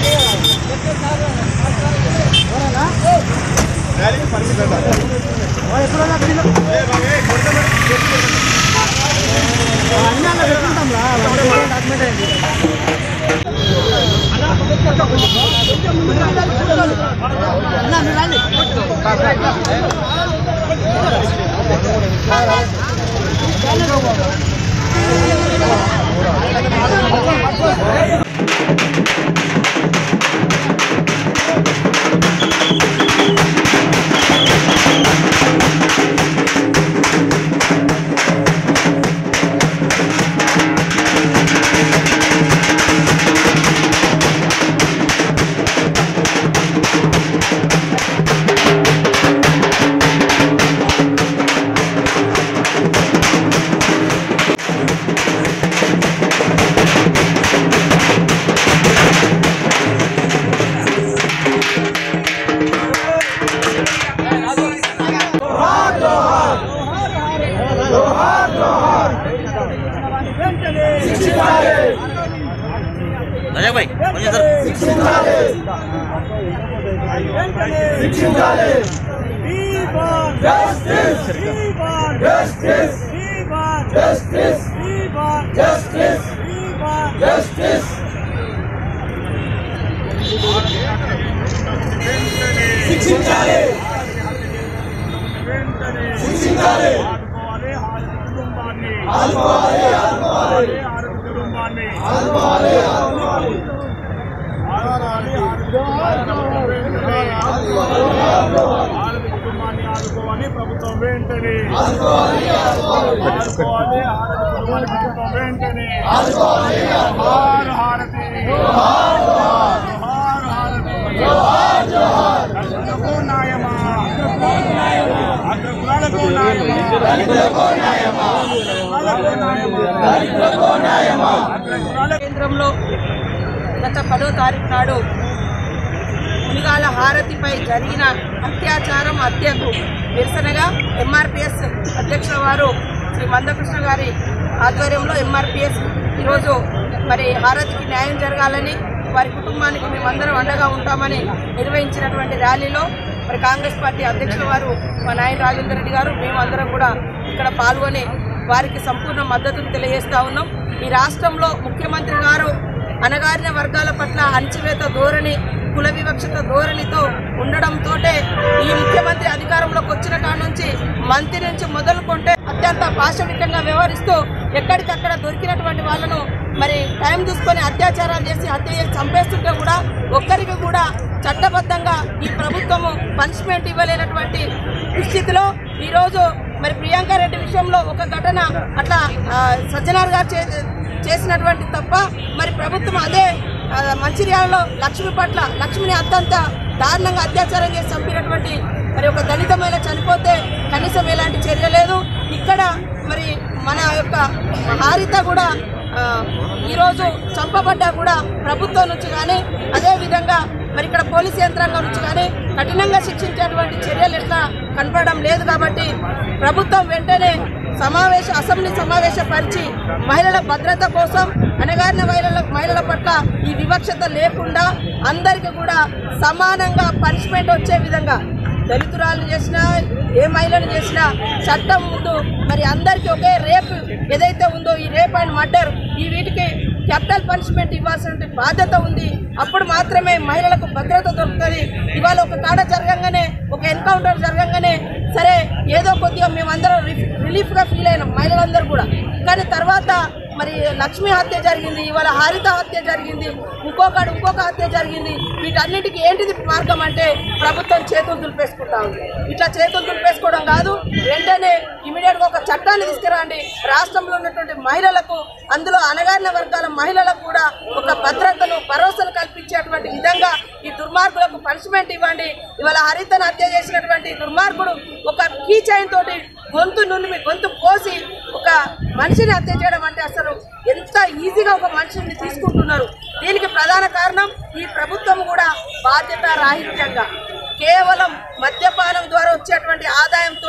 రజాక్ భాయ్ కొంచెం జరుగు. ఆదుకోవాలి ప్రభుత్వం వెంటనే ఆదుకోవాలి ఆదుకోవాలి ప్రభుత్వం వెంటనే జోహార్ హారతి జోహార్ హారతి దళితులకు న్యాయమా అగ్రకులాలకు న్యాయమా అగ్రకులాలకు న్యాయమా అగ్రకులాలకు కేంద్రంలో గత పదో తారీఖు నాడు మునిగాల హారతిపై జరిగిన అత్యాచారం హత్యకు నిరసనగా ఎంఆర్పిఎస్ అధ్యక్షుల వారు శ్రీ మందకృష్ణ గారి ఆధ్వర్యంలో ఎంఆర్పిఎస్ ఈరోజు మరి హారతికి న్యాయం జరగాలని వారి కుటుంబానికి మేమందరం అండగా ఉంటామని నిర్వహించినటువంటి ర్యాలీలో మరి కాంగ్రెస్ పార్టీ అధ్యక్షుల వారు మా నాయన రాజేందర్ రెడ్డి గారు మేమందరం కూడా ఇక్కడ పాల్గొని వారికి సంపూర్ణ మద్దతును తెలియజేస్తా ఉన్నాం ఈ రాష్ట్రంలో ముఖ్యమంత్రి గారు అణగారిన వర్గాల పట్ల అణచివేత ధోరణి కుల వివక్షత ధోరణితో ఉండడంతో ఈ ముఖ్యమంత్రి అధికారంలోకి వచ్చిన కాడ నుంచి మంత్రి నుంచి మొదలుకుంటే అత్యంత పాశవికంగా వ్యవహరిస్తూ ఎక్కడికక్కడ దొరికినటువంటి వాళ్ళను మరి టైం చూసుకొని అత్యాచారాలు చేసి హత్య చేసి చంపేస్తుంటే కూడా ఒక్కరికి కూడా చట్టబద్ధంగా ఈ ప్రభుత్వము పనిష్మెంట్ ఇవ్వలేనటువంటి స్థితిలో ఈరోజు మరి ప్రియాంక రెడ్డి విషయంలో ఒక ఘటన అట్లా ఆ, సజ్జనార్ గారు చే- చేసినటువంటి తప్ప మరి ప్రభుత్వం అదే ఆ, మంచిర్యాలలో లక్ష్మి పట్ల లక్ష్మిని అత్యంత దారుణంగా అత్యాచారం చేసి చంపినటువంటి మరి ఒక దళిత మహిళ చనిపోతే కనీసం ఎలాంటి చర్య లేదు ఇక్కడ మరి మన యొక్క హారిత కూడా ఆ, ఈరోజు చంపబడ్డా కూడా ప్రభుత్వం నుంచి కానీ అదేవిధంగా మరి ఇక్కడ పోలీస్ యంత్రాంగం నుంచి కానీ కఠినంగా శిక్షించేటువంటి చర్యలు ఎట్లా కనపడడం లేదు కాబట్టి ప్రభుత్వం వెంటనే సమావేశ అసెంబ్లీ సమావేశపరిచి మహిళల భద్రత కోసం అణగారిన మహిళల మహిళల పట్ల ఈ వివక్షత లేకుండా అందరికీ కూడా సమానంగా పనిష్మెంట్ వచ్చే విధంగా దళితురాలను చేసినా ఏ మహిళను చేసినా చట్టం ముందు మరి అందరికీ ఒకే రేపు ఏదైతే ఉందో ఈ రేప్ అండ్ మర్డర్ ఈ వీటికి క్యాపిటల్ పనిష్మెంట్ ఇవ్వాల్సిన బాధ్యత ఉంది అప్పుడు మాత్రమే మహిళలకు భద్రత దొరుకుతుంది ఇవాళ ఒక కాడ జరగంగానే ఒక ఎన్కౌంటర్ జరగంగానే సరే ఏదో కొద్దిగా మేమందరం రిఫ్- రిలీఫ్గా ఫీల్ అయినాం మహిళలందరూ కూడా కానీ తర్వాత మరి లక్ష్మి హత్య జరిగింది ఇవాళ హారిత హత్య జరిగింది ఇంకొకడు ఇంకొక హత్య జరిగింది వీటన్నిటికీ ఏంటిది మార్గం అంటే ప్రభుత్వం చేతులు దులిపేసుకుంటా ఉంది ఇట్లా చేతులు దులిపేసుకోవడం కాదు వెంటనే ఇమీడియట్ గా ఒక చట్టాన్ని తీసుకురండి రాష్ట్రంలో ఉన్నటువంటి మహిళలకు అందులో అణగారిన వర్గాల మహిళలకు కూడా ఒక భద్రతను భరోసాను కల్పించేటువంటి విధంగా ఈ దుర్మార్గులకు పనిష్మెంట్ ఇవ్వండి ఇవాళ హరితను హత్య చేసినటువంటి దుర్మార్గుడు ఒక కీ చైన్ తోటి గొంతు నుండి గొంతు కోసి ఒక మనిషిని హత్య చేయడం అంటే అసలు ఎంత ఈజీగా ఒక మనిషిని తీసుకుంటున్నారు దీనికి ప్రధాన కారణం ఈ ప్రభుత్వం కూడా బాధ్యత రాహిత్యంగా కేవలం మద్యపానం ద్వారా వచ్చేటువంటి ఆదాయంతో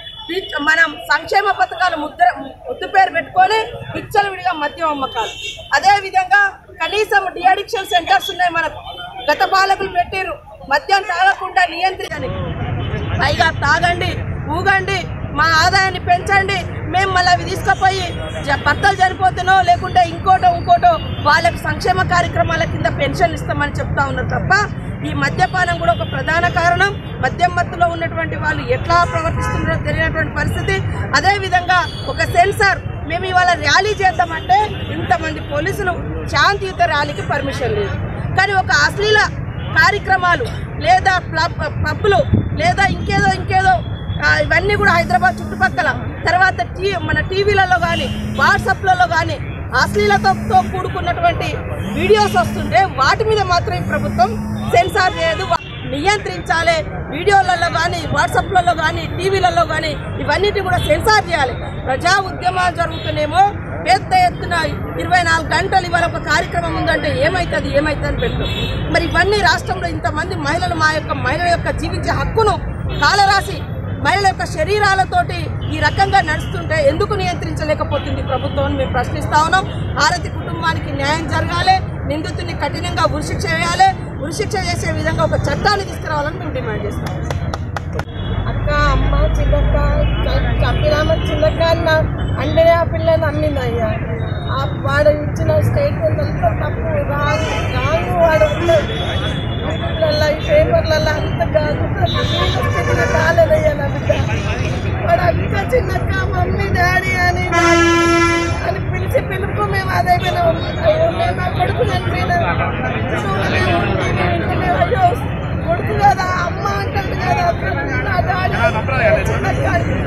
మనం సంక్షేమ పథకాలు ముద్ర ముద్దు పేరు పెట్టుకొని విచ్చలవిడిగా మద్యం అమ్మకాలు అదే విధంగా కనీసం డిఅడిక్షన్ సెంటర్స్ ఉన్నాయి మనకు గత పాలకులు పెట్టారు మద్యం తాగకుండా నియంత్రించని పైగా తాగండి ఊగండి మా ఆదాయాన్ని పెంచండి మేము మళ్ళీ అవి తీసుకుపోయి జ- భర్తలు చనిపోతున్నో లేకుంటే ఇంకోటో ఇంకోటో వాళ్ళకి సంక్షేమ కార్యక్రమాల కింద పెన్షన్ ఇస్తామని చెప్తా ఉన్నారు తప్ప ఈ మద్యపానం కూడా ఒక ప్రధాన కారణం మద్యం మత్తులో ఉన్నటువంటి వాళ్ళు ఎట్లా ప్రవర్తిస్తున్నారో తెలియనటువంటి పరిస్థితి అదేవిధంగా ఒక సెన్సార్ మేము ఇవాళ ర్యాలీ చేద్దామంటే ఇంతమంది పోలీసులు శాంతియుత ర్యాలీకి పర్మిషన్ లేదు కానీ ఒక అశ్లీల కార్యక్రమాలు లేదా ప్లబ్ పబ్బులు లేదా ఇంకేదో ఇంకేదో ఆ, ఇవన్నీ కూడా హైదరాబాద్ చుట్టుపక్కల తర్వాత టీ మన టీవీలలో కానీ వాట్సాప్లలో కానీ అశ్లీలతో కూడుకున్నటువంటి వీడియోస్ వస్తుంటే వాటి మీద మాత్రం ఈ ప్రభుత్వం సెన్సార్ చేయదు వా- నియంత్రించాలి వీడియోలలో కానీ వాట్సాప్లలో కానీ టీవీలలో కానీ ఇవన్నిటి కూడా సెన్సార్ చేయాలి ప్రజా ఉద్యమాలు జరుగుతున్నాయేమో పెద్ద ఎత్తున ఇరవై నాలుగు గంటలు ఇవాళ ఒక కార్యక్రమం ఉందంటే ఏమవుతుంది ఏమవుతుంది పెట్టు మరి ఇవన్నీ రాష్ట్రంలో ఇంతమంది మహిళలు మా యొక్క మహిళల యొక్క జీవించే హక్కును కాలరాసి మహిళల యొక్క శరీరాలతోటి ఈ రకంగా నడుస్తుంటే ఎందుకు నియంత్రించలేకపోతుంది ప్రభుత్వం అని మేము ప్రశ్నిస్తా ఉన్నాం ఆరతి కుటుంబానికి న్యాయం జరగాలి నిందితుడిని కఠినంగా ఉరిశిక్ష వేయాలి ఉరిశిక్ష చేసే విధంగా ఒక చట్టాన్ని తీసుకురావాలని మేము డిమాండ్ చేస్తాం అక్క అమ్మ చిన్నక్క చంపినామ చిన్నక్క అన్న అంటే ఆ పిల్లని అమ్మింది అయ్యా ఆ వాడు ఇచ్చిన స్టేట్మెంట్ అంతా తప్పు రాంగ్ రాంగ్ వాడు న్యూస్లల్లో ఈ పేపర్లలో అంత కాదు స్థితిలో కాలేదయ్యా నా బిడ్డ వాడు అక్క చిన్నక్క మమ్మీ డాడీ అని అని పిలిచి పిలుపు మేము అదైపోయినాం అయ్యో మేము నా కొడుకు చనిపోయినా చూడలేము, మేము అయ్యో కొడుకు కదా అమ్మ అంటాడు కదా నా డాడీ చిన్నక్క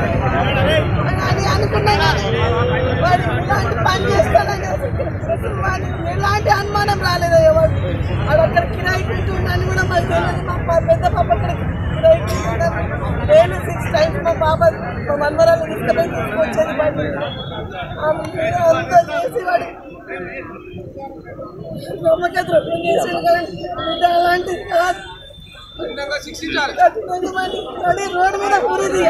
అని అనుకున్నా కానీ వాడు ఇలాంటి పని చేస్తాడని అసలు వాడికి ఎలాంటి అనుమానం రాలేదు ఎవరు వాడు అక్కడ కిరాయికి ఉంటుందని కూడా మాకు తెలియదు మా పా- పెద్ద పాప అక్కడ కిరాయికి ఉంటుందని నేను సిక్స్ టైమ్స్ మా పాప మా మన్మరాలు తీసుకుపోయి తీసుకొచ్చేది బండి ఆమె మీద అంతా చేసి వాడు నమ్మకం ద్రోహం చేసాడు కానీ బిడ్డ అలాంటిది కాదు కఠినంగా మరి రోడ్డు మీద పురిది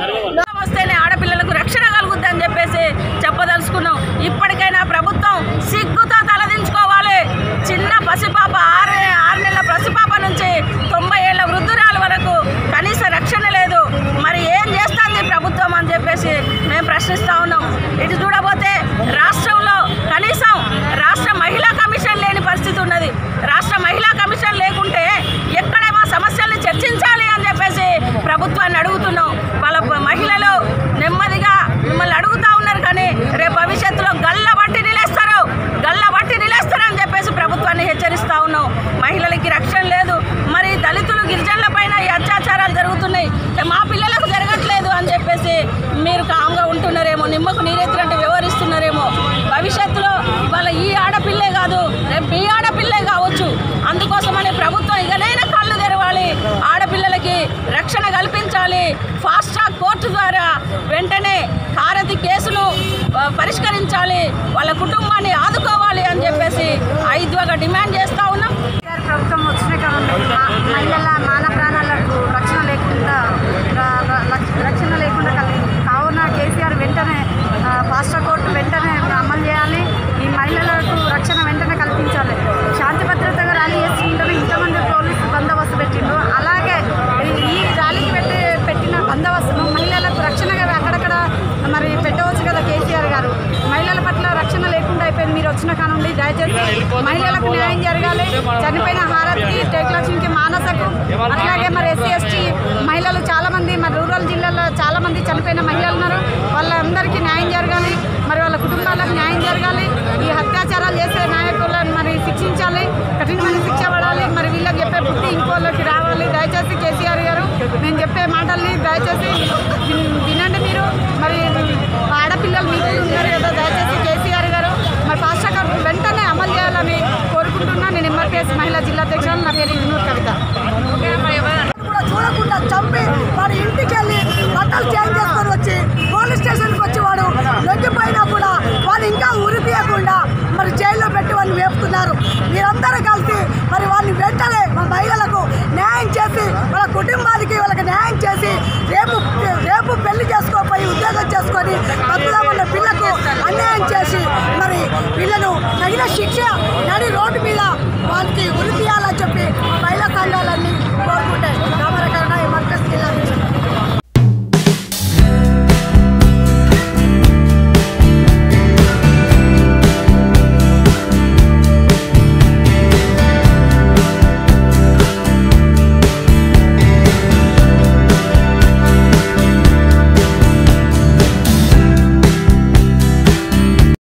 వస్తేనే ఆడపిల్లలకు రక్షణ కలుగుద్దని చెప్పేసి చెప్పదలుచుకున్నాం ఇప్పటికైనా ప్రభుత్వం సిగ్గుతో తలదించుకోవాలి చిన్న పసిపాప ఆరు ఆరు నెలల పసిపాప నుంచి తొంభై ఏళ్ళ వృద్ధురాలు వరకు కనీస రక్షణ లేదు మరి ఏం చేస్తుంది ప్రభుత్వం అని చెప్పేసి మేము ప్రశ్నిస్తా ఉన్నాం ఇటు చూడబోతే రాష్ట్రంలో కనీసం రాష్ట్ర మహిళా కమిషన్ లేని పరిస్థితి ఉన్నది రాష్ట్ర మహిళా కమిషన్ లేకుంటే ఎక్కడేమో సమస్యల్ని చర్చించాలి అని చెప్పేసి ప్రభుత్వాన్ని అడుగుతున్నాం వాళ్ళ ప- మహిళలు నెమ్మదిగా మిమ్మల్ని అడుగుతా ఉన్నారు కానీ రేపు భవిష్యత్తులో గల్ల బట్టి నిలేస్తారు గల్ల బట్టి నిలేస్తారని చెప్పేసి ప్రభుత్వాన్ని హెచ్చరిస్తా ఉన్నాం మహిళలకి రక్షణ లేదు మరి దళితులు గిరిజనుల పైన ఈ అత్యాచారాలు జరుగుతున్నాయి మా పిల్లలకు జరగట్లేదు అని చెప్పేసి మీరు కామ్గా ఉంటున్నారేమో నిమ్మకు నీరెత్తినట్టు వ్యవహరిస్తున్నారేమో భవిష్యత్తులో ఇవాళ ఈ ఆడపిల్లే కాదు రేపు మీ ఆడపిల్లే కావచ్చు అందుకోసమని ప్రభుత్వం ఇకనైనా కళ్ళు తెరవాలి ఆడపిల్లలకి రక్షణ కల్పించాలి ఫాస్ట్ ట్రాక్ కోర్టు ద్వారా వెంటనే హారతి కేసును ఆ, పరిష్కరించాలి వాళ్ళ కుటుంబాన్ని ఆదుకోవాలి అని చెప్పేసి ఐదుగా డిమాండ్ చేస్తా ఉన్నాం కేసీఆర్ ప్రభుత్వం వచ్చిన కాలంలో మా- మహిళల మాన ప్రాణాలకు రక్షణ లేకుండా ర- ర- రక్ష- రక్షణ లేకుండా కలిగింది కావున కేసీఆర్ వెంటనే ఆ, ఫాస్ట్ కోర్టు వెంటనే అమలు చేయాలి ఈ మహిళలకు రక్షణ వెంటనే కల్పించాలి శాంతి భద్రతగా ర్యాలీ చేస్తుంటే ఇంతమంది పోలీసు బందోబస్తు పెట్టిండు అలాగే ఈ- ఈ ర్యాలీకి పెట్టి పెట్టిన బందోబస్తును మహిళలకు రక్షణగా అక్కడక్కడ మరి పెట్టవచ్చు కదా కేసీఆర్ గారు మహిళల పట్ల రక్షణ లేకుండా అయిపోయింది మీరు వచ్చిన కానుండి దయచేసి మహిళలకు న్యాయం జరగాలి చనిపోయిన హారతికి టేక్లక్ష్మికి మానసకు అట్లాగే మరి ఎస్సీ ఎస్టీ మహిళలు చాలా మంది మరి రూరల్ జిల్లాలో చాలా మంది చనిపోయిన మహిళలు ఉన్నారు వాళ్ళందరికీ న్యాయం జరగాలి మరి వాళ్ళ కుటుంబాలకు న్యాయం జరగాలి ఈ అత్యాచారాలు చేసే నాయకులను మరి శిక్షించాలి కఠినమైన శిక్ష పడాలి మరి వీళ్ళకి చెప్పే బుద్ధి ఇంకోళ్ళకి రావాలి దయచేసి కేసీఆర్ గారు నేను చెప్పే మాటల్ని దయచేసి విన్- వినండి మీరు మరి ఆడపిల్లలు మీకు ఉన్నారు కదా దయచేసి కేసీఆర్ గారు మరి ఫాస్ట్ ట్రాక్ వెంటనే అమలు చేయాలని కోరుకుంటున్నా నేను ఎంఆర్పిఎస్ మహిళా జిల్లా అధ్యక్షురాలు నా పేరు ఇన్నూరు కవిత కూడా చూడకుండా చంపి వాడి ఇంటికి వెళ్ళి బట్టలు చేంజ్ చేసుకొని వచ్చి పోలీస్ స్టేషన్కి వచ్చి వాడు లొంగిపోయినా కూడా వాడు ఇంకా ఉరి తీయకుండా మరి జైల్లో పెట్టి వాడిని వేపుతున్నారు మీరందరూ కలిసి మరి వాడిని వెంటనే మా మహిళలకు న్యాయం చేసి వాళ్ళ కుటుంబానికి వాళ్ళకి న్యాయం చేసి రేపు రేపు పెళ్లి చేసుకోపోయి ఉద్యోగం చేసుకొని బతుకుదామన్న పిల్లకు అన్యాయం చేసి మరి వీళ్ళను తగిన శిక్ష